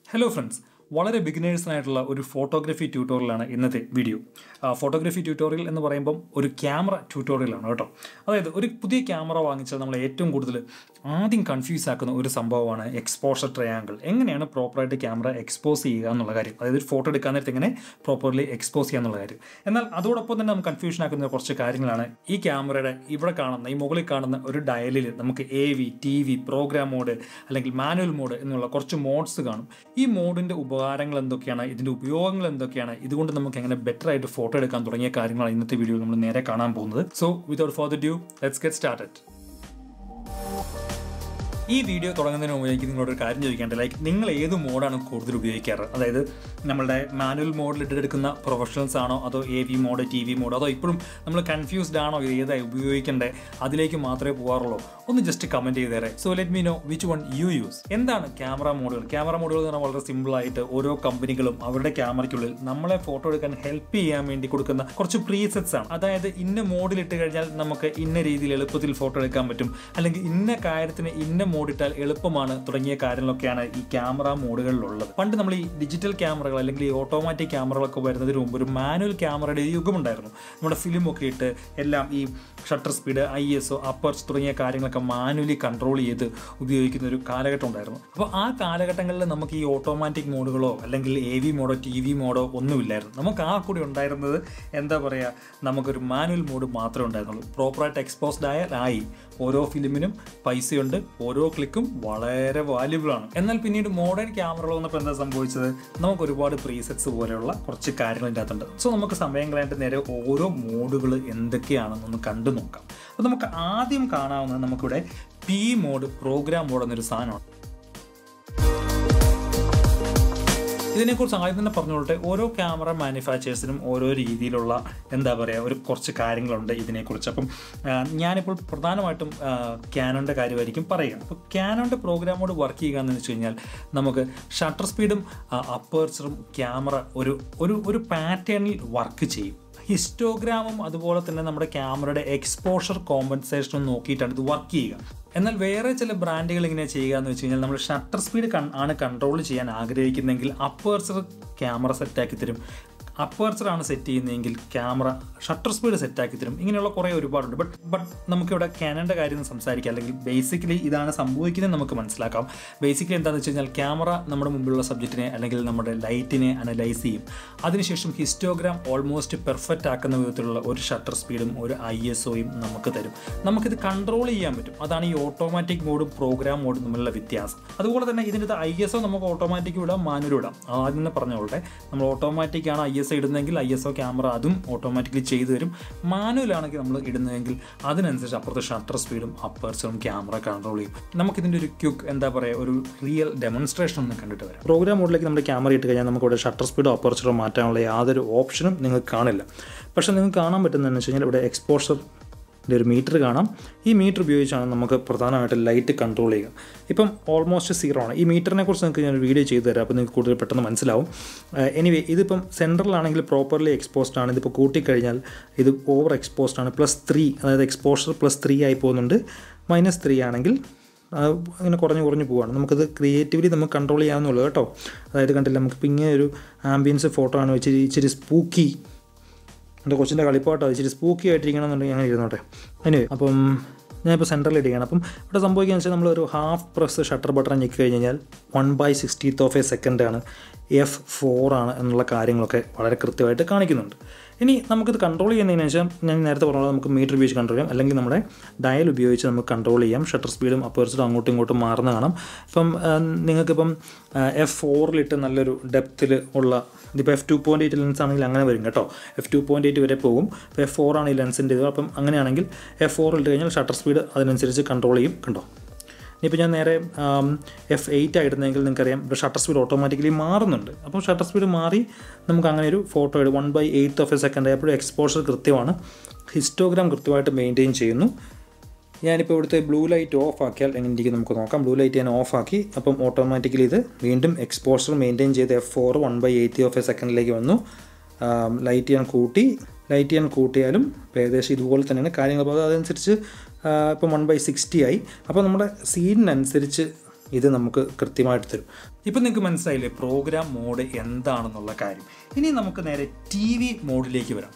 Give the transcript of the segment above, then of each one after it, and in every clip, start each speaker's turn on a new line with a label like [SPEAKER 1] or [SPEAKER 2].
[SPEAKER 1] Hello friends വളരെ ബിഗിനേഴ്സിനായിട്ടുള്ള ഒരു photography ട്യൂട്ടോറിയലാണ് ഇന്നത്തെ വീഡിയോ ഫോട്ടോഗ്രഫി ട്യൂട്ടോറിയൽ എന്ന് പറയുമ്പം ഒരു ക്യാമറ ട്യൂട്ടോറിയലാണ് കേട്ടോ അതായത് ഒരു പുതിയ ക്യാമറ വാങ്ങിച്ചാൽ നമ്മൾ ഏറ്റവും കൂടുതൽ ആദ്യം കൺഫ്യൂസ് ആക്കുന്ന ഒരു സംഭവമാണ് എക്സ്പോഷർ ട്രയാങ്കിൾ എങ്ങനെയാണ് പ്രോപ്പറായിട്ട് ക്യാമറ എക്സ്പോസ് ചെയ്യുക എന്നുള്ള കാര്യം അതായത് ഒരു ഫോട്ടോ എടുക്കാൻ നേരത്തെ എങ്ങനെ പ്രോപ്പർലി എക്സ്പോസ് ചെയ്യുക എന്നുള്ള കാര്യം എന്നാൽ അതോടൊപ്പം തന്നെ നമുക്ക് കൺഫ്യൂഷൻ ആക്കുന്ന കുറച്ച് കാര്യങ്ങളാണ് ഈ ക്യാമറയുടെ ഇവിടെ കാണുന്ന ഈ മുകളിൽ കാണുന്ന ഒരു ഡയലിൽ നമുക്ക് A V T V program mode അല്ലെങ്കിൽ മാനുവൽ മോഡ് എന്നുള്ള കുറച്ച് മോഡ്സ് കാണും ഈ മോഡിൻ്റെ ഉപകാരങ്ങൾ എന്തൊക്കെയാണ് ഇതിൻ്റെ ഉപയോഗങ്ങൾ എന്തൊക്കെയാണ് ഇതുകൊണ്ട് നമുക്ക് എങ്ങനെ ബെറ്റർ ആയിട്ട് ഫോട്ടോ എടുക്കാൻ തുടങ്ങിയ കാര്യങ്ങളാണ് ഇന്നത്തെ വീഡിയോയിൽ നമ്മൾ നേരെ കാണാൻ പോകുന്നത് so without further ado let's get started ഈ വീഡിയോ തുടങ്ങുന്നതിന് മുമ്പ് എനിക്ക് നിങ്ങളോട് ഒരു കാര്യം ചോദിക്കേണ്ടത് ലൈക്ക് നിങ്ങൾ ഏത് മോഡാണ് കൂടുതൽ ഉപയോഗിക്കാറ് അതായത് നമ്മളുടെ മാനുവൽ മോഡിൽ ഇട്ടെടുക്കുന്ന പ്രൊഫഷണൽസ് ആണോ അതോ A V mode T V mode അതോ ഇപ്പോഴും നമ്മൾ കൺഫ്യൂസ്ഡ് ആണോ ഇത് ഏതായി ഉപയോഗിക്കേണ്ടത് അതിലേക്ക് മാത്രമേ പോകാറുള്ളൂ ഒന്ന് ജസ്റ്റ് കമൻറ്റ് ചെയ്തേരെ so let me know which one you use എന്താണ് ക്യാമറ മോഡുകൾ ക്യാമറ മോഡുകൾ എന്ന് പറഞ്ഞാൽ വളരെ സിമ്പിളായിട്ട് ഓരോ കമ്പനികളും അവരുടെ ക്യാമറയ്ക്കുള്ളിൽ നമ്മളെ ഫോട്ടോ എടുക്കാൻ ഹെൽപ്പ് ചെയ്യാൻ വേണ്ടി കൊടുക്കുന്ന കുറച്ച് പ്രീസെറ്റ്സ് ആണ് അതായത് ഇന്ന മോഡിൽ ഇട്ട് കഴിഞ്ഞാൽ നമുക്ക് ഇന്ന രീതിയിൽ എളുപ്പത്തിൽ ഫോട്ടോ എടുക്കാൻ പറ്റും അല്ലെങ്കിൽ ഇന്ന കാര്യത്തിന് ഇന്ന മോഡിട്ടാൽ എളുപ്പമാണ് തുടങ്ങിയ കാര്യങ്ങളൊക്കെയാണ് ഈ ക്യാമറ മോഡുകളിലുള്ളത് പണ്ട് നമ്മൾ ഈ ഡിജിറ്റൽ ക്യാമറകൾ അല്ലെങ്കിൽ ഈ ഓട്ടോമാറ്റിക് ക്യാമറകളൊക്കെ വരുന്നതിന് മുമ്പ് ഒരു മാനുവൽ ക്യാമറയുടെ യുഗമുണ്ടായിരുന്നു നമ്മുടെ ഫിലിമൊക്കെ ഇട്ട് എല്ലാം ഈ shutter speed I S O apertures തുടങ്ങിയ കാര്യങ്ങളൊക്കെ മാനുവലി കൺട്രോൾ ചെയ്ത് ഉപയോഗിക്കുന്ന ഒരു കാലഘട്ടം ഉണ്ടായിരുന്നു അപ്പോൾ ആ കാലഘട്ടങ്ങളിൽ നമുക്ക് ഈ ഓട്ടോമാറ്റിക് മോഡുകളോ അല്ലെങ്കിൽ എ വി മോഡോ ടി വി മോഡോ ഒന്നുമില്ലായിരുന്നു നമുക്ക് ആ കൂടി ഉണ്ടായിരുന്നത് എന്താ പറയുക നമുക്കൊരു മാനുവൽ മോഡ് മാത്രമേ ഉണ്ടായിരുന്നുള്ളൂ പ്രോപ്പറായിട്ട് എക്സ്പോസ്ഡ് ആയാൽ ആയി ഓരോ ഫിലിമിനും പൈസയുണ്ട് ഓരോ ക്ലിക്കും വളരെ വാല്യുബിൾ ആണ് എന്നാൽ പിന്നീട് മോഡേൺ ക്യാമറകൾ വന്നപ്പോൾ എന്താ സംഭവിച്ചത് നമുക്ക് ഒരുപാട് പ്രീസെറ്റ്സ് പോലെയുള്ള കുറച്ച് കാര്യങ്ങൾ ഇതിൻ്റെ അകത്തുണ്ട് സോ നമുക്ക് സമയം കളയാണ്ട് നേരെ ഓരോ മോഡുകൾ എന്തൊക്കെയാണെന്നൊന്ന് കണ്ടു നോക്കാം അപ്പോൾ നമുക്ക് ആദ്യം കാണാവുന്നത് നമുക്കിവിടെ പി മോഡ് പ്രോഗ്രാം മോഡ് എന്നൊരു സാധനമാണ് ഇതിനെക്കുറിച്ച് ആദ്യം തന്നെ പറഞ്ഞോട്ടെ ഓരോ ക്യാമറ മാനുഫാക്ചേഴ്സിനും ഓരോ രീതിയിലുള്ള എന്താ പറയുക ഒരു കുറച്ച് കാര്യങ്ങളുണ്ട് ഇതിനെക്കുറിച്ച് അപ്പം ഞാനിപ്പോൾ പ്രധാനമായിട്ടും ക്യാനോൻ്റെ കാര്യമായിരിക്കും പറയുക അപ്പോൾ ക്യാനോൻ്റെ പ്രോഗ്രാമോട് വർക്ക് ചെയ്യുക എന്ന് വെച്ച് കഴിഞ്ഞാൽ നമുക്ക് ഷട്ടർ സ്പീഡും അപ്പേർച്ചറും ക്യാമറ ഒരു ഒരു ഒരു പാറ്റേണിൽ വർക്ക് ചെയ്യും ഹിസ്റ്റോഗ്രാമും അതുപോലെ തന്നെ നമ്മുടെ ക്യാമറയുടെ എക്സ്പോഷർ കോമ്പൻസേഷനും നോക്കിയിട്ടാണ് ഇത് വർക്ക് ചെയ്യുക എന്നാൽ വേറെ ചില ബ്രാൻഡുകൾ ഇങ്ങനെ ചെയ്യുക എന്ന് വെച്ച് കഴിഞ്ഞാൽ നമ്മൾ ഷട്ടർ സ്പീഡ് ആണ് കൺട്രോൾ ചെയ്യാൻ ആഗ്രഹിക്കുന്നെങ്കിൽ അപ്പേർച്ചർ ക്യാമറ സെറ്റാക്കി തരും അപ്പേർച്ചറാണ് സെറ്റ് ചെയ്യുന്നതെങ്കിൽ ക്യാമറ ഷട്ടർ സ്പീഡ് സെറ്റാക്കി തരും ഇങ്ങനെയുള്ള കുറേ ഒരുപാടുണ്ട് ബട്ട് ബട്ട് നമുക്കിവിടെ ക്യാനൻ്റെ കാര്യം സംസാരിക്കാം അല്ലെങ്കിൽ ബേസിക്കലി ഇതാണ് സംഭവിക്കുന്നത് നമുക്ക് മനസ്സിലാക്കാം ബേസിക്കലി എന്താണെന്ന് വെച്ച് കഴിഞ്ഞാൽ ക്യാമറ നമ്മുടെ മുമ്പിലുള്ള സബ്ജക്റ്റിനെ അല്ലെങ്കിൽ നമ്മുടെ ലൈറ്റിനെ അനലൈസ് ചെയ്യും അതിനുശേഷം ഹിസ്റ്റോഗ്രാം ഓൾമോസ്റ്റ് പെർഫെക്റ്റ് ആക്കുന്ന വിധത്തിലുള്ള ഒരു ഷട്ടർ സ്പീഡും ഒരു ഐ എസ് ഒയും നമുക്ക് തരും നമുക്കിത് കൺട്രോൾ ചെയ്യാൻ പറ്റും അതാണ് ഈ ഓട്ടോമാറ്റിക് മോഡും പ്രോഗ്രാം മോഡും തമ്മിലുള്ള വ്യത്യാസം അതുപോലെ തന്നെ ഇതിൻ്റെ ഐ എസ് ഒ നമുക്ക് ഓട്ടോമാറ്റിക് വിടാം മാനുവൽ വിടാം ആദ്യം തന്നെ പറഞ്ഞോളട്ടെ നമ്മൾ ഓട്ടോമാറ്റിക് ആണ് ഐ എസ് ഒ ഇടുന്നതെങ്കിൽ ഐ എസ് ഒ ക്യാമറ അതും ഓട്ടോമാറ്റിക്കലി ചെയ്തു തരും മാനുവൽ ആണെങ്കിൽ നമ്മൾ ഇടുന്നതെങ്കിൽ അതിനനുസരിച്ച് അപ്പുറത്തെ ഷട്ടർ സ്പീഡും അപ്പർച്ചറും ക്യാമറ കൺട്രോൾ ചെയ്യും നമുക്കിതിൻ്റെ ഒരു ക്യുക്ക് എന്താ പറയുക ഒരു റിയൽ ഡെമോൺസ്ട്രേഷൻ ഒന്ന് കണ്ടിട്ട് വരാം പ്രോഗ്രാം മോഡിലേക്ക് നമ്മുടെ ക്യാമറ ഇട്ട് കഴിഞ്ഞാൽ നമുക്ക് ഇവിടെ ഷട്ടർ സ്പീഡോ അപ്പർച്ചറോ മാറ്റാനുള്ള യാതൊരു ഓപ്ഷനും നിങ്ങൾക്ക് കാണില്ല പക്ഷേ നിങ്ങൾക്ക് കാണാൻ പറ്റുന്നതെന്ന് വെച്ച് കഴിഞ്ഞാൽ ഇവിടെ എക്സ്പോഷർ ഒരു മീറ്റർ കാണാം ഈ മീറ്റർ ഉപയോഗിച്ചാണ് നമുക്ക് പ്രധാനമായിട്ട് ലൈറ്റ് കൺട്രോൾ ചെയ്യുക ഇപ്പം ഓൾമോസ്റ്റ് സീറോ ആണ് ഈ മീറ്ററിനെ കുറിച്ച് നിങ്ങൾക്ക് ഞാൻ ഒരു വീഡിയോ ചെയ്തു തരാം അപ്പോൾ നിങ്ങൾക്ക് കൂടുതൽ പെട്ടെന്ന് മനസ്സിലാവും എനിവേ ഇതിപ്പം സെൻട്രലാണെങ്കിൽ പ്രോപ്പർലി എക്സ്പോസ്ഡ് ആണ് ഇതിപ്പോൾ കൂട്ടിക്കഴിഞ്ഞാൽ ഇത് ഓവർ എക്സ്പോസ്ഡ് ആണ് പ്ലസ് ത്രീ അതായത് എക്സ്പോഷർ പ്ലസ് ത്രീ ആയി പോകുന്നുണ്ട് മൈനസ് ത്രീ ആണെങ്കിൽ അങ്ങനെ കുറഞ്ഞ് കുറഞ്ഞ് പോവുകയാണ് നമുക്കത് ക്രിയേറ്റീവ്ലി നമുക്ക് കൺട്രോൾ ചെയ്യാവുന്നുള്ളൂ കേട്ടോ അതായത് കണ്ടില്ല നമുക്കിപ്പോൾ ഇങ്ങനെ ഒരു ആംബിയൻസ് ഫോട്ടോ ആണ് വെച്ചിട്ട് ഇച്ചിരി സ്പൂക്കി എൻ്റെ കൊച്ചിൻ്റെ കളിപ്പാട്ടോ ഇച്ചിരി സ്പൂക്കി ആയിട്ടിരിക്കണം എന്നുണ്ടെങ്കിൽ അങ്ങനെ ഇരുന്നോട്ടെ അതിന് അപ്പം ഞാനിപ്പോൾ സെൻട്രൽ ഇടിക്കുകയാണ് അപ്പം ഇവിടെ സംഭവിക്കുകയെന്ന് വെച്ചാൽ നമ്മളൊരു ഹാഫ് പ്രസ് ഷട്ടർ ബട്ടൺ ഞെക്കി കഴിഞ്ഞ് കഴിഞ്ഞാൽ one by sixtieth of a second ആണ് എഫ് ഫോർ ആണ് എന്നുള്ള കാര്യങ്ങളൊക്കെ വളരെ കൃത്യമായിട്ട് കാണിക്കുന്നുണ്ട് ഇനി നമുക്കിത് കൺട്രോൾ ചെയ്യുന്നതിന് ശേഷം ഞാൻ നേരത്തെ പറഞ്ഞ നമുക്ക് മീറ്റർ ഉപയോഗിച്ച് കൺട്രോൾ ചെയ്യാം അല്ലെങ്കിൽ നമ്മുടെ ഡയൽ ഉപയോഗിച്ച് നമുക്ക് കൺട്രോൾ ചെയ്യാം ഷട്ടർ സ്പീഡും അപ്പേഴ്സിലും അങ്ങോട്ടും ഇങ്ങോട്ടും മാറുന്ന കാണാം ഇപ്പം നിങ്ങൾക്കിപ്പം എഫ് ഫോറിലിട്ട് നല്ലൊരു ഡെപ്തിൽ ഉള്ള ഇതിപ്പോൾ F two point eight lens ആണെങ്കിൽ അങ്ങനെ വരും കേട്ടോ എഫ് ടു പോയിൻറ്റ് എയ്റ്റ് വരെ പോകും അപ്പോൾ എഫ് ഫോർ ആണ് ഈ ലെൻസിൻ്റെ ഇത് അപ്പം അങ്ങനെയാണെങ്കിൽ എഫ് ഫോറിൽ ഇട്ട് കഴിഞ്ഞാൽ ഷട്ടർ സ്പീഡ് അതിനനുസരിച്ച് കൺട്രോൾ ചെയ്യും കണ്ടോ ഇനിയിപ്പോൾ ഞാൻ നേരെ എഫ് എയ്റ്റ് ആയിരുന്നെങ്കിൽ നിങ്ങൾക്കറിയാം ഇവിടെ ഷട്ടർ സ്പീഡ് ഓട്ടോമാറ്റിക്കലി മാറുന്നുണ്ട് അപ്പോൾ ഷട്ടർ സ്പീഡ് മാറി നമുക്ക് അങ്ങനെ ഒരു ഫോട്ടോ എടുക്കും one by eighth of a second ആയപ്പോഴും എക്സ്പോഷർ കൃത്യമാണ് ഹിസ്റ്റോഗ്രാം കൃത്യമായിട്ട് മെയിൻറ്റെയിൻ ചെയ്യുന്നു ഞാനിപ്പോൾ ഇവിടുത്തെ ബ്ലൂ ലൈറ്റ് ഓഫ് ആക്കിയാൽ എങ്ങനെ ഇരിക്കും നമുക്ക് നോക്കാം ബ്ലൂ ലൈറ്റ് ഞാൻ ഓഫ് ആക്കി അപ്പം ഓട്ടോമാറ്റിക്കലി ഇത് വീണ്ടും എക്സ്പോഷർ മെയിൻറ്റെയിൻ ചെയ്ത് F four one by eighty of a സെക്കൻഡിലേക്ക് വന്നു ലൈറ്റ് ഞാൻ കൂട്ടി ലൈറ്റ് ഞാൻ കൂട്ടിയാലും ഏകദേശം ഇതുപോലെ തന്നെയാണ് കാര്യങ്ങൾ അപ്പോൾ അതനുസരിച്ച് ഇപ്പം വൺ ബൈ സിക്സ്റ്റി ആയി അപ്പോൾ നമ്മുടെ സീനിനനുസരിച്ച് ഇത് നമുക്ക് കൃത്യമായിട്ട് തരും ഇപ്പം നിങ്ങൾക്ക് മനസ്സിലായില്ലേ പ്രോഗ്രാം മോഡ് എന്താണെന്നുള്ള കാര്യം ഇനി നമുക്ക് നേരെ ടി വി മോഡിലേക്ക് വരാം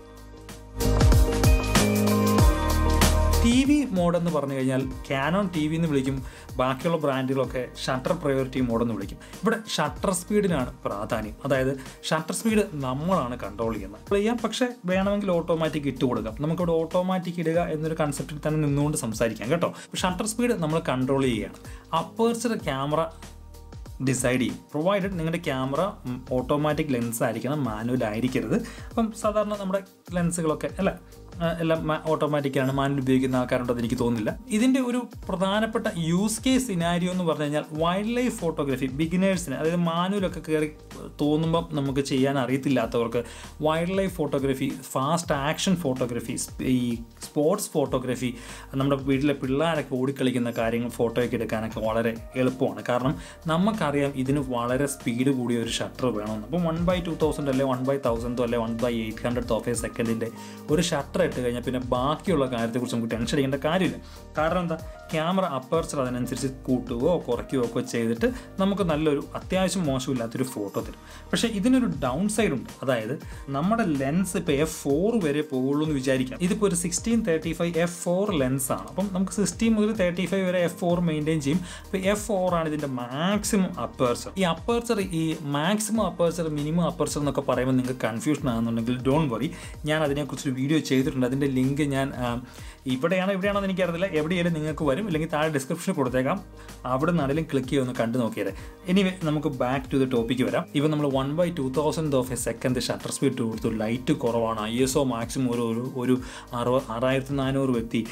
[SPEAKER 1] ടി വി മോഡ് എന്ന് പറഞ്ഞു കഴിഞ്ഞാൽ ക്യാനോൺ ടി വി എന്ന് വിളിക്കും ബാക്കിയുള്ള ബ്രാൻഡുകളൊക്കെ ഷട്ടർ പ്രയോറിറ്റി മോഡ് എന്ന് വിളിക്കും ഇവിടെ ഷട്ടർ സ്പീഡിനാണ് പ്രാധാന്യം അതായത് ഷട്ടർ സ്പീഡ് നമ്മളാണ് കൺട്രോൾ ചെയ്യുന്നത് ചെയ്യാം പക്ഷേ വേണമെങ്കിൽ ഓട്ടോമാറ്റിക് ഇട്ട് കൊടുക്കാം നമുക്കിവിടെ ഓട്ടോമാറ്റിക് ഇടുക എന്നൊരു കൺസെപ്റ്റിൽ തന്നെ നിന്നുകൊണ്ട് സംസാരിക്കാം കേട്ടോ ഷട്ടർ സ്പീഡ് നമ്മൾ കൺട്രോൾ ചെയ്യുകയാണ് അപ്പേർച്ചർ ക്യാമറ ഡിസൈഡ് ചെയ്യും പ്രൊവൈഡഡ് നിങ്ങളുടെ ക്യാമറ ഓട്ടോമാറ്റിക് ലെൻസ് ആയിരിക്കണം മാനുവൽ ആയിരിക്കരുത് അപ്പം സാധാരണ നമ്മുടെ ലെൻസുകളൊക്കെ അല്ല ആ, എല്ലാം ഓട്ടോമാറ്റിക് ആണ് മാനുവൽ ഉപയോഗിക്കുന്ന ആൾക്കാരുണ്ടെന്ന് എനിക്ക് തോന്നുന്നില്ല ഇതിൻ്റെ ഒരു പ്രധാനപ്പെട്ട യൂസ് കേസ് സിനാരിയോ എന്ന് പറഞ്ഞു കഴിഞ്ഞാൽ വൈൽഡ് ലൈഫ് ഫോട്ടോഗ്രാഫി ബിഗിനേഴ്സിന് അതായത് മാനുവലൊക്കെ കയറി തോന്നുമ്പം നമുക്ക് ചെയ്യാൻ അറിയത്തില്ലാത്തവർക്ക് wildlife photography fast action photography ഈ സ്പോർട്സ് ഫോട്ടോഗ്രാഫി നമ്മുടെ വീട്ടിലെ പിള്ളേരൊക്കെ ഓടിക്കളിക്കുന്ന കാര്യങ്ങൾ ഫോട്ടോയൊക്കെ എടുക്കാനൊക്കെ വളരെ എളുപ്പമാണ് കാരണം നമുക്കറിയാം ഇതിന് വളരെ സ്പീഡ് കൂടിയ ഒരു ഷട്ടർ വേണമെന്ന് അപ്പം വൺ ബൈ ടു തൗസൻഡ് അല്ലെ വൺ ബൈ തൗസൻഡോ അല്ലെ one by eight hundred of a സെക്കൻഡിൻ്റെ ഒരു ഷട്ടർ ഇട്ട് കഴിഞ്ഞാൽ പിന്നെ ബാക്കിയുള്ള കാര്യത്തെക്കുറിച്ച് നമുക്ക് ടെൻഷൻ ചെയ്യേണ്ട കാര്യമില്ല കാരണം എന്താ ക്യാമറ അപ്പർച്ചർ അതിനനുസരിച്ച് കൂട്ടുകയോ കുറയ്ക്കുകയോ ഒക്കെ ചെയ്തിട്ട് നമുക്ക് നല്ലൊരു അത്യാവശ്യം മോശമില്ലാത്തൊരു ഫോട്ടോ തരും പക്ഷേ ഇതിനൊരു ഡൗൺ സൈഡ് ഉണ്ട് അതായത് നമ്മുടെ ലെൻസ് ഇപ്പോൾ എഫ് ഫോർ വരെ പോകുള്ളൂ എന്ന് വിചാരിക്കാം ഇതിപ്പോൾ ഒരു sixteen thirty five F four lens ആണ് അപ്പം നമുക്ക് സിക്സ്റ്റീൻ മുതൽ തേർട്ടി ഫൈവ് വരെ എഫ് ഫോർ മെയിൻറ്റെയിൻ ചെയ്യും അപ്പോൾ എഫ് ഫോർ ആണ് ഇതിൻ്റെ മാക്സിമം അപ്പേർച്ചർ ഈ അപ്പേർച്ചർ ഈ മാക്സിമം അപ്പേർച്ചർ മിനിമം അപ്പേർച്ചർ എന്നൊക്കെ പറയുമ്പോൾ നിങ്ങൾക്ക് കൺഫ്യൂഷൻ ആകുന്നുണ്ടെങ്കിൽ ഡോൺ വറി ഞാൻ അതിനെക്കുറിച്ചൊരു വീഡിയോ ചെയ്തിട്ടുണ്ട് അതിൻ്റെ ലിങ്ക് ഞാൻ ആ, ഇവിടെയാണോ എവിടെയാണോ എന്ന് എനിക്കറിയില്ല എവിടെയായാലും നിങ്ങൾക്ക് വരും അല്ലെങ്കിൽ താഴെ ഡിസ്ക്രിപ്ഷനിൽ കൊടുത്തേക്കാം അവിടെ നിന്നാണെങ്കിലും ക്ലിക്ക് ചെയ്ത് ഒന്ന് കണ്ടു നോക്കിയത് ഇനി നമുക്ക് ബാക്ക് ടു ദ ടോപ്പിക്ക് വരാം ഇപ്പം നമ്മൾ one by two thousand of a second shutter speed കൊടുത്തു ലൈറ്റ് കുറവാണ് ഐ എസ് ഒ മാക്സിമം ഒരു ഒരു ഒരു അറുപ ആറായിരത്തി നാനൂറ് വ്യക്തി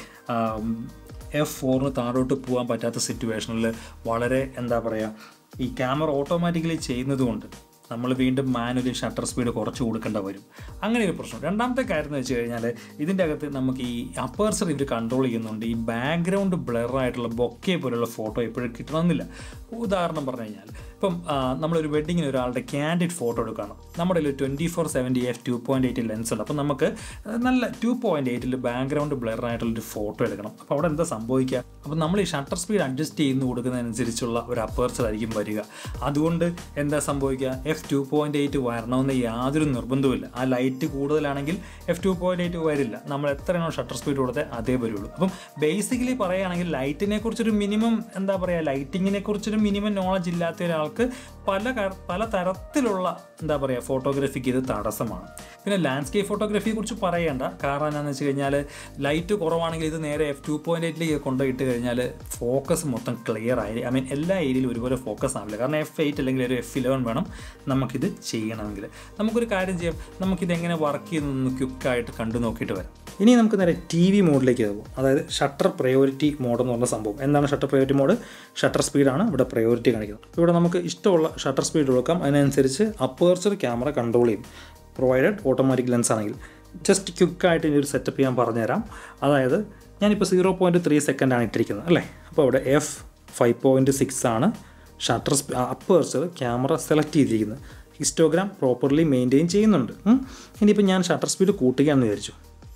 [SPEAKER 1] എഫ് ഫോറിന് താഴോട്ട് പോകാൻ പറ്റാത്ത സിറ്റുവേഷനിൽ വളരെ എന്താ പറയുക ഈ ക്യാമറ ഓട്ടോമാറ്റിക്കലി ചെയ്യുന്നതുകൊണ്ട് നമ്മൾ വീണ്ടും മാനുവലി ഷട്ടർ സ്പീഡ് കുറച്ച് കൊടുക്കേണ്ട വരും അങ്ങനെ ഒരു പ്രശ്നം രണ്ടാമത്തെ കാര്യം എന്ന് വെച്ച് കഴിഞ്ഞാൽ ഇതിൻ്റെ അകത്ത് നമുക്ക് ഈ അപ്പേർച്ചർ ഇവർ കൺട്രോൾ ചെയ്യുന്നുണ്ട് ഈ ബാക്ക്ഗ്രൗണ്ട് ബ്ലർ ആയിട്ടുള്ള ബൊക്കെ പോലുള്ള ഫോട്ടോ എപ്പോഴും കിട്ടണമെന്നില്ല ഉദാഹരണം പറഞ്ഞു കഴിഞ്ഞാൽ ഇപ്പം ആ, നമ്മളൊരു വെഡിങ്ങിന് ഒരാളുടെ ക്യാൻഡിഡ് ഫോട്ടോ എടുക്കണം നമ്മുടെ കയ്യിൽ twenty four seventy F two point eight lens ഉണ്ട് അപ്പം നമുക്ക് നല്ല ടു പോയിൻറ്റ് എയ്റ്റിൽ ബാക്ക്ഗ്രൗണ്ട് ബ്ലർ ആയിട്ടുള്ളൊരു ഫോട്ടോ എടുക്കണം അപ്പോൾ അവിടെ എന്താ സംഭവിക്കുക അപ്പോൾ നമ്മൾ ഈ ഷട്ടർ സ്പീഡ് അഡ്ജസ്റ്റ് ചെയ്യുന്ന കൊടുക്കുന്നതനുസരിച്ചുള്ള ഒരു അപ്പേർച്ചർ ആയിരിക്കും വരിക അതുകൊണ്ട് എന്താ സംഭവിക്കുക എഫ് ടു പോയിൻറ്റ് എയ്റ്റ് വരണമെന്ന് യാതൊരു നിർബന്ധവുമില്ല ആ ലൈറ്റ് കൂടുതലാണെങ്കിൽ എഫ് ടു പോയിൻറ്റ് എയ്റ്റ് വരില്ല നമ്മൾ എത്രയാണോ ഷട്ടർ സ്പീഡ് കൊടുത്തത് അതേ വരുള്ളൂ അപ്പം ബേസിക്കലി പറയുകയാണെങ്കിൽ ലൈറ്റിനെ കുറിച്ചൊരു മിനിമം എന്താ പറയുക ലൈറ്റിങ്ങിനെ കുറിച്ചൊരു മിനിമം നോളജ് ഇല്ലാത്ത ഒരാൾക്ക് പല ക- പല തരത്തിലുള്ള എന്താ പറയുക ഫോട്ടോഗ്രാഫിക്ക് ഇത് തടസ്സമാണ് പിന്നെ ലാൻഡ്സ്കേപ്പ് ഫോട്ടോഗ്രാഫിയെ കുറിച്ച് പറയേണ്ട കാരണം എന്താണെന്ന് വെച്ച് കഴിഞ്ഞാൽ ലൈറ്റ് കുറവാണെങ്കിൽ ഇത് നേരെ എഫ് ടു പോയിൻറ്റ് എയ്റ്റിലേക്ക് കൊണ്ടുപോയിട്ട് കഴിഞ്ഞാൽ ഫോക്കസ് മൊത്തം ക്ലിയർ ആയി ഐ മീൻ എല്ലാ ഏരിയയിലും ഒരുപോലെ ഫോക്കസ് ആവില്ല കാരണം എഫ് എയ്റ്റ് അല്ലെങ്കിൽ ഒരു എഫ് ഇലവൻ വേണം നമുക്കിത് ചെയ്യണമെങ്കിൽ നമുക്കൊരു കാര്യം ചെയ്യാം നമുക്കിത് എങ്ങനെ വർക്ക് ചെയ്യുന്നതെന്ന് ക്വിക്കായിട്ട് കണ്ടു നോക്കിയിട്ട് വരാം ഇനി നമുക്ക് നേരെ ടി വി മോഡിലേക്ക് പോകും അതായത് ഷട്ടർ പ്രയോറിറ്റി മോഡ് എന്ന് പറഞ്ഞ സംഭവം എന്താണ് ഷട്ടർ പ്രയോറിറ്റി മോഡ് ഷട്ടർ സ്പീഡാണ് ഇവിടെ പ്രയോറിറ്റി കാണിക്കുന്നത് ഇവിടെ നമുക്ക് ഇഷ്ടമുള്ള ഷട്ടർ സ്പീഡ് കൊടുക്കാം അതിനനുസരിച്ച് അപ്പേർച്ചർ ക്യാമറ കൺട്രോൾ ചെയ്യും പ്രൊവൈഡഡ് ഓട്ടോമാറ്റിക് ലെൻസ് ആണെങ്കിൽ ജസ്റ്റ് ക്വിക്കായിട്ട് ഇനി ഒരു സെറ്റപ്പ് ഞാൻ പറഞ്ഞുതരാം അതായത് ഞാനിപ്പോൾ സീറോ പോയിൻറ്റ് ത്രീ സെക്കൻഡാണ് ഇട്ടിരിക്കുന്നത് അല്ലേ അപ്പോൾ ഇവിടെ എഫ് ഫൈവ് പോയിൻറ്റ് സിക്സ് ആണ് ഷട്ടർ അപ്പേർച്ചർ ക്യാമറ സെലക്ട് ചെയ്തിരിക്കുന്നത് ഹിസ്റ്റോഗ്രാം പ്രോപ്പർലി മെയിൻറ്റെയിൻ ചെയ്യുന്നുണ്ട് ഉം. ഇനിയിപ്പോൾ ഞാൻ ഷട്ടർ സ്പീഡ് കൂട്ടുകയാണെന്ന് വിചാരിച്ചു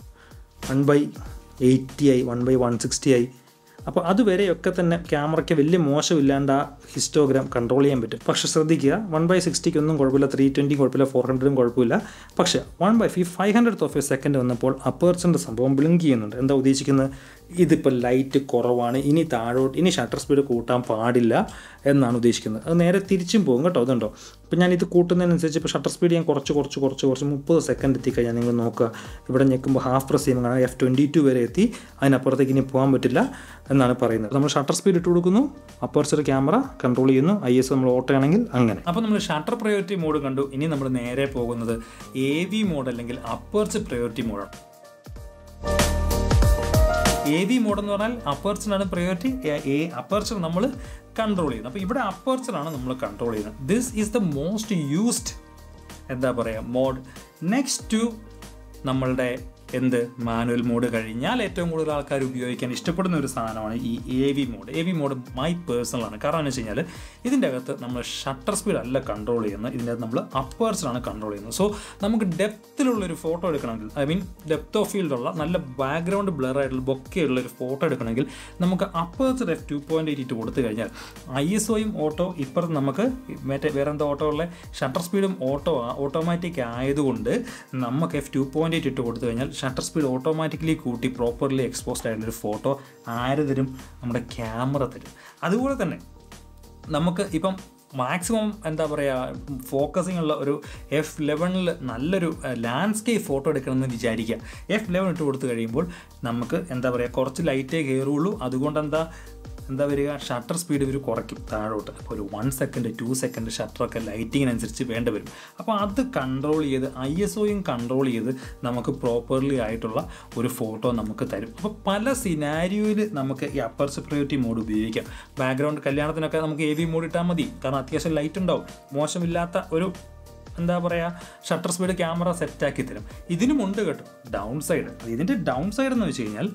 [SPEAKER 1] വൺ ബൈ എയ്റ്റി ആയി വൺ ബൈ വൺ സിക്സ്റ്റി ആയി അപ്പോൾ അതുവരെയൊക്കെ തന്നെ ക്യാമറയ്ക്ക് വലിയ മോശമില്ലാണ്ട് ആ ഹിസ്റ്റോഗ്രാം കൺട്രോൾ ചെയ്യാൻ പറ്റും പക്ഷേ ശ്രദ്ധിക്കുക വൺ ബൈ സിക്സ്റ്റിക്ക് ഒന്നും കുഴപ്പമില്ല ത്രീ ട്വൻറ്റിയും കുഴപ്പമില്ല ഫോർ ഹൺഡ്രഡും കുഴപ്പമില്ല പക്ഷേ വൺ ബൈ ഫി five hundred of a second വന്നപ്പോൾ അപ്പേർച്ചറിൻ്റെ സംഭവം ബ്ലിങ്ക് ചെയ്യുന്നുണ്ട് എന്താ ഉദ്ദേശിക്കുന്നത് ഇതിപ്പോൾ ലൈറ്റ് കുറവാണ് ഇനി താഴോട്ട് ഇനി ഷട്ടർ സ്പീഡ് കൂട്ടാൻ പാടില്ല എന്നാണ് ഉദ്ദേശിക്കുന്നത് അത് നേരെ തിരിച്ചും പോകും കേട്ടോ അതുണ്ടോ ഇപ്പം ഞാൻ ഇത് കൂട്ടുന്നതിനനുസരിച്ച് ഇപ്പോൾ ഷട്ടർ സ്പീഡ് ഞാൻ കുറച്ച് കുറച്ച് കുറച്ച് കുറച്ച് മുപ്പത് സെക്കൻഡ് എത്തിക്കഴിഞ്ഞാൽ നിങ്ങൾ നോക്കുക ഇവിടെ ഞെക്കുമ്പോൾ ഹാഫ് പ്രസ് ചെയ്യുമ്പോൾ കാണാം എഫ് ട്വൻറ്റി ടു വരെ എത്തി അതിനപ്പുറത്തേക്ക് ഇനി പോകാൻ പറ്റില്ല എന്നാണ് പറയുന്നത് നമ്മൾ ഷട്ടർ സ്പീഡ് ഇട്ട് കൊടുക്കുന്നു അപ്പർച്ചർ ക്യാമറ കൺട്രോൾ ചെയ്യുന്നു ഐ എസ് നമ്മൾ ഓട്ടോ ആണെങ്കിൽ അങ്ങനെ അപ്പോൾ നമ്മൾ ഷട്ടർ പ്രയോറിറ്റി മോഡ് കണ്ടു ഇനി നമ്മൾ നേരെ പോകുന്നത് എ വി മോഡ് അല്ലെങ്കിൽ അപ്പർച്ചർ പ്രയോറിറ്റി മോഡാണ് എ വി മോഡ് എന്ന് പറഞ്ഞാൽ അപ്പർച്ചറാണ് പ്രയോറിറ്റി എ അപ്പർച്ചർ നമ്മൾ കൺട്രോൾ ചെയ്യുന്നത് അപ്പോൾ ഇവിടെ അപ്പർച്ചറാണ് നമ്മൾ കൺട്രോൾ ചെയ്യുന്നത് this is the most used എന്താ പറയുക മോഡ് നെക്സ്റ്റ് ടു നമ്മളുടെ എന്ത് മാനുവൽ മോഡ് കഴിഞ്ഞാൽ ഏറ്റവും കൂടുതൽ ആൾക്കാർ ഉപയോഗിക്കാൻ ഇഷ്ടപ്പെടുന്ന ഒരു സാധനമാണ് ഈ A V mode A V mode my പേഴ്സണലാണ് കാരണം എന്ന് വെച്ച് കഴിഞ്ഞാൽ ഇതിൻ്റെ അകത്ത് നമ്മൾ ഷട്ടർ സ്പീഡ് അല്ല കൺട്രോൾ ചെയ്യുന്നത് ഇതിൻ്റെ അകത്ത് നമ്മൾ അപ്പേഴ്സിലാണ് കൺട്രോൾ ചെയ്യുന്നത് സോ നമുക്ക് ഡെപ്തിലുള്ളൊരു ഫോട്ടോ എടുക്കണമെങ്കിൽ ഐ മീൻ ഡെപ്ത് ഓഫ് ഫീൽഡുള്ള നല്ല ബാക്ക്ഗ്രൗണ്ട് ബ്ലർ ആയിട്ടുള്ള ബൊക്കെയുള്ള ഒരു ഫോട്ടോ എടുക്കണമെങ്കിൽ നമുക്ക് aperture F two point eight ഇട്ട് കൊടുത്തു കഴിഞ്ഞാൽ ഐ എസ് ഒയും ഓട്ടോ ഇപ്പുറത്ത് നമുക്ക് മറ്റേ വേറെ എന്താ ഓട്ടോ ഉള്ള ഷട്ടർ സ്പീഡും ഓട്ടോ ഓട്ടോമാറ്റിക് ആയതുകൊണ്ട് നമുക്ക് എഫ് ടു പോയിൻറ്റ് എയ്റ്റ് ഇട്ട് കൊടുത്തു കഴിഞ്ഞാൽ ഷട്ടർ സ്പീഡ് ഓട്ടോമാറ്റിക്കലി കൂട്ടി പ്രോപ്പർലി എക്സ്പോസ്ഡ് ആയിട്ടുള്ളൊരു ഫോട്ടോ ആര് തരും നമ്മുടെ ക്യാമറ തരും അതുപോലെ തന്നെ നമുക്ക് ഇപ്പം മാക്സിമം എന്താ പറയുക ഫോക്കസിങ് ഉള്ള ഒരു എഫ് ലെവനിൽ നല്ലൊരു ലാൻഡ്സ്കേപ്പ് ഫോട്ടോ എടുക്കണമെന്ന് വിചാരിക്കുക എഫ് ലെവൻ ഇട്ട് കൊടുത്തു കഴിയുമ്പോൾ നമുക്ക് എന്താ പറയുക കുറച്ച് ലൈറ്റേ കയറുള്ളൂ അതുകൊണ്ട് എന്താ എന്താ വരിക ഷട്ടർ സ്പീഡ് ഇവർ കുറയ്ക്കും താഴോട്ട് അപ്പോൾ ഒരു വൺ സെക്കൻഡ് ടു സെക്കൻഡ് ഷട്ടറൊക്കെ ലൈറ്റിങ്ങിനനുസരിച്ച് വേണ്ടി വരും അപ്പോൾ അത് കൺട്രോൾ ചെയ്ത് ഐ എസ് ഒയും കൺട്രോൾ ചെയ്ത് നമുക്ക് പ്രോപ്പർലി ആയിട്ടുള്ള ഒരു ഫോട്ടോ നമുക്ക് തരും അപ്പോൾ പല സിനാരിയോയിൽ നമുക്ക് ഈ അപ്പർ സെപ്പറേറ്റി മോഡ് ഉപയോഗിക്കാം ബാക്ക്ഗ്രൗണ്ട് കല്യാണത്തിനൊക്കെ നമുക്ക് എ വി മോഡ് ഇട്ടാൽ മതി കാരണം അത്യാവശ്യം ലൈറ്റ് ഉണ്ടാവും മോശമില്ലാത്ത ഒരു എന്താ പറയുക ഷട്ടർ സ്പീഡ് ക്യാമറ സെറ്റാക്കി തരും ഇതിനുമുണ്ട് കേട്ടോ ഡൗൺ സൈഡ് ഇതിൻ്റെ ഡൗൺ സൈഡ് എന്ന് വെച്ച് കഴിഞ്ഞാൽ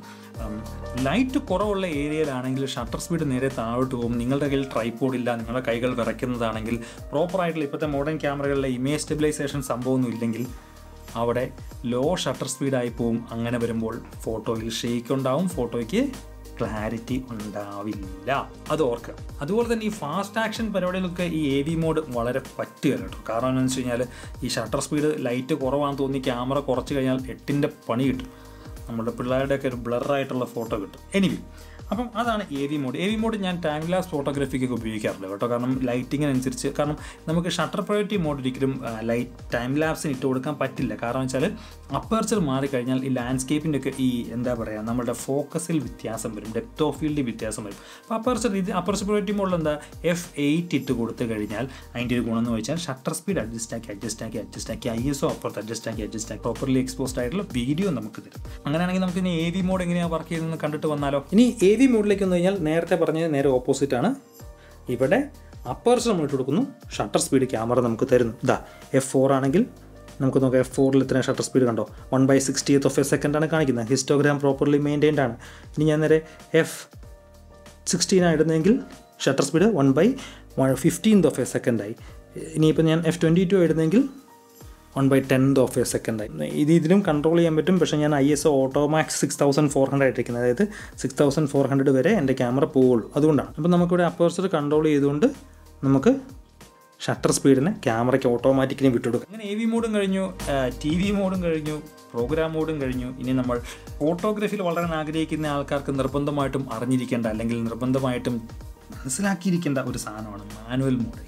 [SPEAKER 1] ലൈറ്റ് കുറവുള്ള ഏരിയയിലാണെങ്കിൽ ഷട്ടർ സ്പീഡ് നേരെ താഴോട്ട് പോകും നിങ്ങളുടെ കയ്യിൽ ട്രൈപോഡ് ഇല്ല നിങ്ങളുടെ കൈകൾ വിറയ്ക്കുന്നതാണെങ്കിൽ പ്രോപ്പറായിട്ടുള്ള ഇപ്പോഴത്തെ മോഡേൺ ക്യാമറകളിലെ ഇമേജ് സ്റ്റെബിലൈസേഷൻ സംഭവമൊന്നും ഇല്ലെങ്കിൽ അവിടെ ലോ ഷട്ടർ സ്പീഡായി പോവും അങ്ങനെ വരുമ്പോൾ ഫോട്ടോയിൽ ഷെയ്ക്ക് ഉണ്ടാവും ഫോട്ടോയ്ക്ക് ക്ലാരിറ്റി ഉണ്ടാവില്ല അത് ഓർക്കുക അതുപോലെ തന്നെ ഈ ഫാസ്റ്റ് ആക്ഷൻ പരിപാടികൾക്ക് ഈ എ വി മോഡ് വളരെ പറ്റുകയല്ല കേട്ടോ കാരണം എന്താണെന്ന് വെച്ച് കഴിഞ്ഞാൽ ഈ ഷട്ടർ സ്പീഡ് ലൈറ്റ് കുറവാണെന്ന് തോന്നി ക്യാമറ കുറച്ച് കഴിഞ്ഞാൽ എട്ടിൻ്റെ പണി കിട്ടും നമ്മുടെ പിള്ളേരുടെയൊക്കെ ഒരു ബ്ലറായിട്ടുള്ള ഫോട്ടോ കിട്ടും എനിവി അപ്പം അതാണ് A V mode A V mode ഞാൻ ടൈം ലാപ്സ് ഫോട്ടോഗ്രാഫിക്കൊക്കെ ഉപയോഗിക്കാറില്ല കേട്ടോ കാരണം ലൈറ്റിങ്ങിനനുസരിച്ച് കാരണം നമുക്ക് ഷട്ടർ പ്രയോറിറ്റി മോഡ് ഒരിക്കലും ലൈറ്റ് ടൈം ലാപ്സിന് ഇട്ട് കൊടുക്കാൻ പറ്റില്ല കാരണം വെച്ചാൽ അപ്പേർച്ചർ മാറിക്കഴിഞ്ഞാൽ ഈ ലാൻഡ്സ്കേപ്പിൻ്റെ ഒക്കെ ഈ എന്താ പറയുക നമ്മുടെ ഫോക്കസിൽ വ്യത്യാസം വരും ഡെപ്ത് ഓഫ് ഫീൽഡിൽ വ്യത്യാസം വരും അപ്പോൾ അപ്പേർച്ചർ ഇത് അപ്പേർച്ചർ പ്രയോറിറ്റി മോഡിൽ എന്താ എഫ് എയ്റ്റ് ഇട്ട് കൊടുത്തു കഴിഞ്ഞാൽ അതിൻ്റെ ഒരു ഗുണം എന്ന് വെച്ചാൽ ഷട്ടർ സ്പീഡ് അഡ്ജസ്റ്റ് ആക്കി അഡ്ജസ്റ്റ് ആക്കി അഡ്ജസ്റ്റ് ആക്കി ഐ എസ് ഒ അപ്പുറത്ത് അഡ്ജസ്റ്റ് ആക്കി അഡ്ജസ്റ്റ് ആക്കി പ്രോപ്പർലി എക്സ്പോസ്ഡ് ആയിട്ടുള്ള വീഡിയോ നമുക്ക് തരും അങ്ങനെയാണെങ്കിൽ നമുക്ക് ഇനി എ വി മോഡ് എങ്ങനെയാണ് വർക്ക് ചെയ്യുന്നത് കണ്ടിട്ട് വന്നാലോ ഇനി എ വി മോഡിലേക്ക് വന്നു കഴിഞ്ഞാൽ നേരത്തെ പറഞ്ഞത് നേരെ ഓപ്പോസിറ്റ് ആണ് ഇവിടെ അപ്പേർച്ചർ നമ്മൾ ഇട്ട് കൊടുക്കുന്നു ഷട്ടർ സ്പീഡ് ക്യാമറ നമുക്ക് തരുന്നു ഇതാ എഫ് ഫോർ ആണെങ്കിൽ നമുക്ക് നോക്കാം എഫ് ഫോറിൽ ഇത്രയും ഷട്ടർ സ്പീഡ് കണ്ടോ വൺ ബൈ സിക്സ്റ്റിയത്ത് ഓഫ് എ സെക്കൻഡ് ആണ് കാണിക്കുന്നത് ഹിസ്റ്റോഗ്രാം പ്രോപ്പർലി മെയിൻറ്റൈൻഡ് ആണ് ഇനി ഞാൻ നേരെ എഫ് സിക്സ്റ്റീൻ ഇടുന്നതെങ്കിൽ shutter speed one by one fifteenth of a സെക്കൻഡായി ഇനിയിപ്പോൾ ഞാൻ എഫ് ട്വൻറ്റി ടു ഇടുന്നെങ്കിൽ one by tenth of a സെക്കൻഡായി ഇത് ഇതിലും കൺട്രോൾ ചെയ്യാൻ പറ്റും പക്ഷേ ഞാൻ I S O auto max six thousand four hundred ഇട്ടിരിക്കുന്നത് അതായത് സിക്സ് തൗസൻഡ് ഫോർ ഹൺഡ്രഡ് വരെ എൻ്റെ ക്യാമറ പോവുള്ളൂ അതുകൊണ്ടാണ് അപ്പോൾ നമുക്കിവിടെ അപ്പേഴ്സർ കൺട്രോൾ ചെയ്തുകൊണ്ട് നമുക്ക് ഷട്ടർ സ്പീഡിന് ക്യാമറയ്ക്ക് ഓട്ടോമാറ്റിക്കലി വിട്ടുകൊടുക്കും അങ്ങനെ എ വി മോഡും കഴിഞ്ഞു ടി വി മോഡും കഴിഞ്ഞു പ്രോഗ്രാം മോഡും കഴിഞ്ഞു ഇനി നമ്മൾ ഫോട്ടോഗ്രാഫിയിൽ വളരാൻ ആഗ്രഹിക്കുന്ന ആൾക്കാർക്ക് നിർബന്ധമായിട്ടും അറിഞ്ഞിരിക്കേണ്ട അല്ലെങ്കിൽ നിർബന്ധമായിട്ടും മനസ്സിലാക്കിയിരിക്കേണ്ട ഒരു സാധനമാണ് മാനുവൽ മോഡ്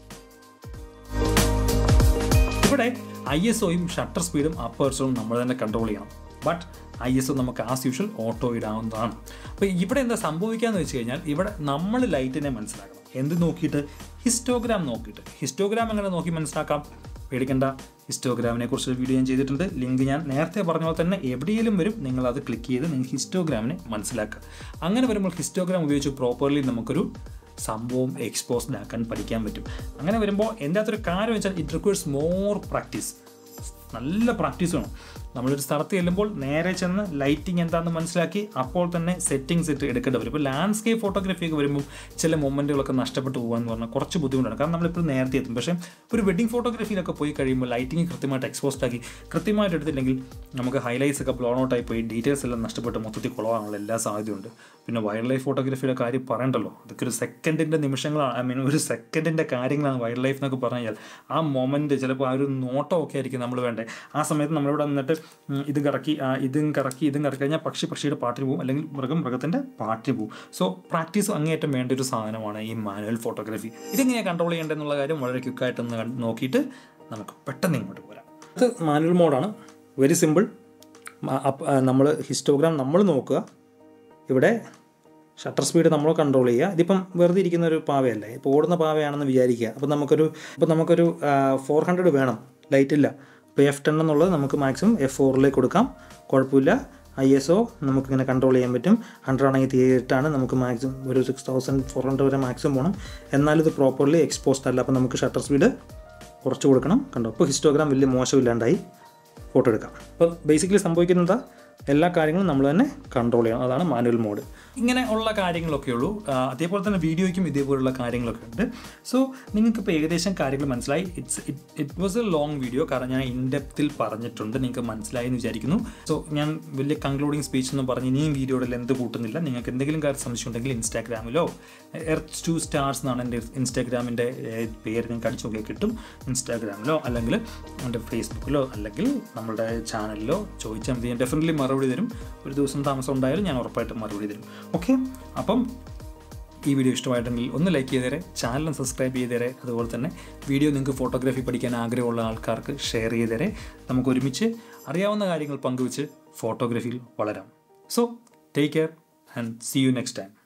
[SPEAKER 1] ഇവിടെ ഐ എസ് ഒയും ഷട്ടർ സ്പീഡും അപ്പേഴ്സും നമ്മൾ തന്നെ കൺട്രോൾ ചെയ്യണം ബട്ട് ഐ എസ് ഒ നമുക്ക് ആസ് യൂഷ്വൽ ഓട്ടോ ഇടാവുന്നതാണ് അപ്പോൾ ഇവിടെ എന്താ സംഭവിക്കാന്ന് വെച്ച് കഴിഞ്ഞാൽ ഇവിടെ നമ്മൾ ലൈറ്റിനെ മനസ്സിലാക്കണം എന്ത് നോക്കിയിട്ട് ഹിസ്റ്റോഗ്രാം നോക്കിയിട്ട് ഹിസ്റ്റോഗ്രാം എങ്ങനെ നോക്കി മനസ്സിലാക്കാം പേടിക്കേണ്ട ഹിസ്റ്റോഗ്രാമിനെ കുറിച്ച് വീഡിയോ ഞാൻ ചെയ്തിട്ടുണ്ട് ലിങ്ക് ഞാൻ നേരത്തെ പറഞ്ഞ പോലെ തന്നെ എവിടെയെങ്കിലും വരും നിങ്ങൾ അത് ക്ലിക്ക് ചെയ്ത് നിങ്ങൾക്ക് ഹിസ്റ്റോഗ്രാമിനെ മനസ്സിലാക്കുക അങ്ങനെ വരുമ്പോൾ ഹിസ്റ്റോഗ്രാം ഉപയോഗിച്ച് പ്രോപ്പർലി നമുക്കൊരു സംഭവം എക്സ്പോസ്ഡ് ആക്കാൻ പഠിക്കാൻ പറ്റും അങ്ങനെ വരുമ്പോൾ എൻ്റെ അകത്തൊരു കാര്യം വെച്ചാൽ ഇറ്റ് റിക്വയർസ് മോർ പ്രാക്ടീസ് നല്ല പ്രാക്ടീസ് വേണം നമ്മളൊരു സ്ഥലത്ത് ചെല്ലുമ്പോൾ നേരെ ചെന്ന് ലൈറ്റിംഗ് എന്താണെന്ന് മനസ്സിലാക്കി അപ്പോൾ തന്നെ സെറ്റിങ്സ് ഇട്ട് എടുക്കേണ്ടി വരും ഇപ്പോൾ ലാൻഡ്സ്കേപ്പ് ഫോട്ടോഗ്രാഫി ഒക്കെ വരുമ്പോൾ ചില മൊമെൻറ്റുകളൊക്കെ നഷ്ടപ്പെട്ടു പോകാന്ന് പറഞ്ഞാൽ കുറച്ച് ബുദ്ധിമുട്ടാണ് കാരണം നമ്മളിപ്പോൾ നേരത്തെ എത്തും പക്ഷേ ഒരു വെഡിങ് ഫോട്ടോഗ്രാഫിയിലൊക്കെ പോയി കഴിയുമ്പോൾ ലൈറ്റിംഗ് കൃത്യമായിട്ട് എക്സ്പോസ്ഡ് ആക്കി കൃത്യമായിട്ട് എടുത്തില്ലെങ്കിൽ നമുക്ക് ഹൈലൈറ്റ്സ് ഒക്കെ ബ്ലോൺ ഔട്ട് ആയി പോയി ഡീറ്റെയിൽസ് എല്ലാം നഷ്ടപ്പെട്ട് മൊത്തത്തിൽ കുളവാനുള്ള എല്ലാ സാധ്യതയുണ്ട് പിന്നെ വൈൽഡ് ലൈഫ് ഫോട്ടോഗ്രാഫിയുടെ കാര്യം പറയണ്ടല്ലോ അതൊക്കെ ഒരു സെക്കൻഡിൻ്റെ നിമിഷങ്ങളാണ് ഐ മീൻ ഒരു സെക്കൻഡിൻ്റെ കാര്യങ്ങളാണ് വൈൽഡ് ലൈഫ് എന്നൊക്കെ പറഞ്ഞു കഴിഞ്ഞാൽ ആ മൊമെൻറ്റ് ചിലപ്പോൾ ആ ഒരു നോട്ടമൊക്കെ ആയിരിക്കും നമ്മൾ വേണ്ടേ ആ സമയത്ത് നമ്മളിവിടെ നിന്നിട്ട് ഉം, ഇത് കറക്കി ആ, ഇതും കറക്കി ഇതും കറക്കി കഴിഞ്ഞാൽ പക്ഷി പക്ഷിയുടെ പാട്ടിന് പോകും അല്ലെങ്കിൽ മൃഗം മൃഗത്തിൻ്റെ പാട്ടിന് പോകും സോ പ്രാക്ടീസ് അങ്ങേയറ്റം വേണ്ട ഒരു സാധനമാണ് ഈ മാനുവൽ ഫോട്ടോഗ്രാഫി ഇതെങ്ങനെയാണ് കൺട്രോൾ ചെയ്യേണ്ടതെന്നുള്ള കാര്യം വളരെ ക്വിക്കായിട്ടൊന്ന് കണ്ട് നോക്കിയിട്ട് നമുക്ക് പെട്ടെന്ന് ഇങ്ങോട്ട് പോരാം ഇത് മാനുവൽ മോഡാണ് വെരി സിമ്പിൾ നമ്മൾ ഹിസ്റ്റോഗ്രാം നമ്മൾ നോക്കുക ഇവിടെ ഷട്ടർ സ്പീഡ് നമ്മൾ കൺട്രോൾ ചെയ്യുക ഇതിപ്പം വെറുതെ ഇരിക്കുന്ന ഒരു പാവയല്ലേ ഇപ്പോൾ ഓടുന്ന പാവയാണെന്ന് വിചാരിക്കുക അപ്പോൾ നമുക്കൊരു അപ്പോൾ നമുക്കൊരു ഫോർ ഹൺഡ്രഡ് വേണം ലൈറ്റ് ഇല്ല ഇപ്പോൾ എഫ് ടെൻ എന്നുള്ളത് നമുക്ക് മാക്സിമം എഫ് ഫോറിലേക്ക് കൊടുക്കാം കുഴപ്പമില്ല ഐ എസ് ഒ നമുക്കിങ്ങനെ കൺട്രോൾ ചെയ്യാൻ പറ്റും ഹൺഡ്രഡ് ആണെങ്കിൽ തീയിട്ടാണ് നമുക്ക് മാക്സിമം ഒരു സിക്സ് തൗസൻഡ് ഫോർ ഹൺഡ്രഡ് വരെ മാക്സിമം പോകണം എന്നാലും ഇത് പ്രോപ്പർലി എക്സ്പോസ്ഡ് അല്ല അപ്പോൾ നമുക്ക് ഷട്ടർ സ്പീഡ് കുറച്ച് കൊടുക്കണം കണ്ടോ ഇപ്പോൾ ഹിസ്റ്റോഗ്രാം വലിയ മോശമില്ലാണ്ടായി ഫോട്ടോ എടുക്കാം അപ്പോൾ ബേസിക്കലി സംഭവിക്കുന്നത് എല്ലാ കാര്യങ്ങളും നമ്മൾ തന്നെ കൺട്രോൾ ചെയ്യണം അതാണ് മാനുവൽ മോഡ് ഇങ്ങനെ ഉള്ള കാര്യങ്ങളൊക്കെ ഉള്ളൂ ആ, അതേപോലെ തന്നെ വീഡിയോയ്ക്കും ഇതേപോലുള്ള കാര്യങ്ങളൊക്കെ ഉണ്ട് സോ നിങ്ങൾക്ക് ഇപ്പോൾ ഏകദേശം കാര്യങ്ങൾ മനസ്സിലായി it's it was a long video കാരണം ഞാൻ ഇൻഡെപ്തിൽ പറഞ്ഞിട്ടുണ്ട് നിങ്ങൾക്ക് മനസ്സിലായി എന്ന് വിചാരിക്കുന്നു സോ ഞാൻ വലിയ കൺക്ലൂഡിങ് സ്പീച്ച് എന്ന് പറഞ്ഞ് ഇനിയും വീഡിയോയുടെ ലെന്ത് കൂട്ടുന്നില്ല നിങ്ങൾക്ക് എന്തെങ്കിലും കാര്യം സംശയം ഉണ്ടെങ്കിൽ ഇൻസ്റ്റാഗ്രാമിലോ എർത്ത് ടു സ്റ്റാർസ് എന്നാണ് എൻ്റെ ഇൻസ്റ്റാഗ്രാമിൻ്റെ പേര് നിങ്ങൾക്ക് അടിച്ചു നോക്കിയാൽ കിട്ടും ഇൻസ്റ്റാഗ്രാമിലോ അല്ലെങ്കിൽ എൻ്റെ ഫേസ്ബുക്കിലോ അല്ലെങ്കിൽ നമ്മുടെ ചാനലിലോ ചോദിച്ചാൽ മതി ഞാൻ ഡെഫിനറ്റ്ലി മറുപടി തരും ഒരു ദിവസം താമസം ഉണ്ടായാലും ഞാൻ ഉറപ്പായിട്ടും മറുപടി തരും ഓക്കെ അപ്പം ഈ വീഡിയോ ഇഷ്ടമായിട്ടുണ്ടെങ്കിൽ ഒന്ന് ലൈക്ക് ചെയ്തേരെ ചാനലും സബ്സ്ക്രൈബ് ചെയ്തേരെ അതുപോലെ തന്നെ വീഡിയോ നിങ്ങൾക്ക് ഫോട്ടോഗ്രാഫി പഠിക്കാൻ ആഗ്രഹമുള്ള ആൾക്കാർക്ക് ഷെയർ ചെയ്തേരെ നമുക്ക് ഒരുമിച്ച് അറിയാവുന്ന കാര്യങ്ങൾ പങ്കുവെച്ച് ഫോട്ടോഗ്രാഫിയിൽ വളരാം so take care and see you next time